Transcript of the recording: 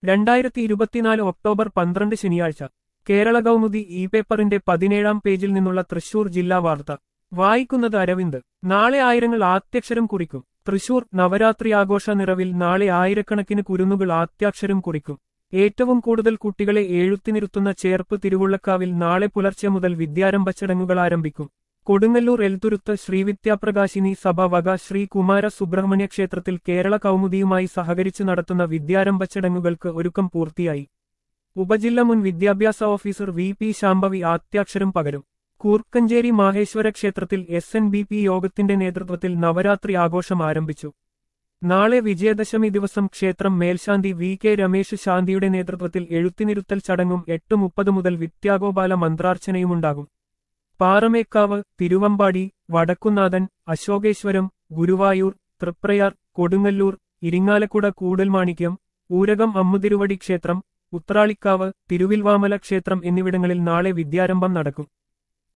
രണ്ടായിരത്തി ഇരുപത്തിനാല് ഒക്ടോബർ പന്ത്രണ്ട് ശനിയാഴ്ച കേരള കൗമുദി ഇ പേപ്പറിന്റെ പതിനേഴാം പേജിൽ നിന്നുള്ള തൃശൂർ ജില്ലാ വാർത്ത വായിക്കുന്നത് അരവിന്ദ് നാളെ ആയിരങ്ങൾ ആദ്യാക്ഷരം കുറിക്കും തൃശൂർ നവരാത്രി ആഘോഷ നിറവിൽ നാളെ ആയിരക്കണക്കിന് കുരുന്നുകൾ ആദ്യാക്ഷരം കുറിക്കും ഏറ്റവും കൂടുതൽ കുട്ടികളെ എഴുത്തിനിരുത്തുന്ന ചേർപ്പ് തിരുവുള്ളക്കാവിൽ നാളെ പുലർച്ചെ മുതൽ വിദ്യാരംഭ ചടങ്ങുകൾ ആരംഭിക്കും കൊടുങ്ങല്ലൂർ എൽത്തുരുത്ത് ശ്രീവിദ്യാപ്രകാശിനി സഭ വക ശ്രീ കുമാര സുബ്രഹ്മണ്യ ക്ഷേത്രത്തിൽ കേരള കൗമുദിയുമായി സഹകരിച്ച് നടത്തുന്ന വിദ്യാരംഭ ചടങ്ങുകൾക്ക് ഒരുക്കം പൂർത്തിയായി ഉപജില്ല മുൻ വിദ്യാഭ്യാസ ഓഫീസർ വി പി ശാംഭവി ആദ്യാക്ഷരം പകരും കൂർക്കഞ്ചേരി മാഹേശ്വര ക്ഷേത്രത്തിൽ എസ് എൻ ബി പി യോഗത്തിന്റെ നേതൃത്വത്തിൽ നവരാത്രി ആഘോഷം ആരംഭിച്ചു നാളെ വിജയദശമി ദിവസം ക്ഷേത്രം മേൽശാന്തി വി കെ രമേശ് ശാന്തിയുടെ നേതൃത്വത്തിൽ എഴുത്തിനിരുത്തൽ ചടങ്ങും എട്ട് മുപ്പത് മുതൽ വിദ്യാഗോപാല മന്ത്രാർച്ചനയുമുണ്ടാകും പാറമേക്കാവ് തിരുവമ്പാടി വടക്കുന്നാഥൻ അശോകേശ്വരം ഗുരുവായൂർ തൃപ്രയാർ കൊടുങ്ങല്ലൂർ ഇരിങ്ങാലക്കുട കൂടൽമാണിക്യം ഊരകം അമ്മുതിരുവടി ക്ഷേത്രം ഉത്രാളിക്കാവ് തിരുവിൽവാമല ക്ഷേത്രം എന്നിവിടങ്ങളിൽ നാളെ വിദ്യാരംഭം നടക്കും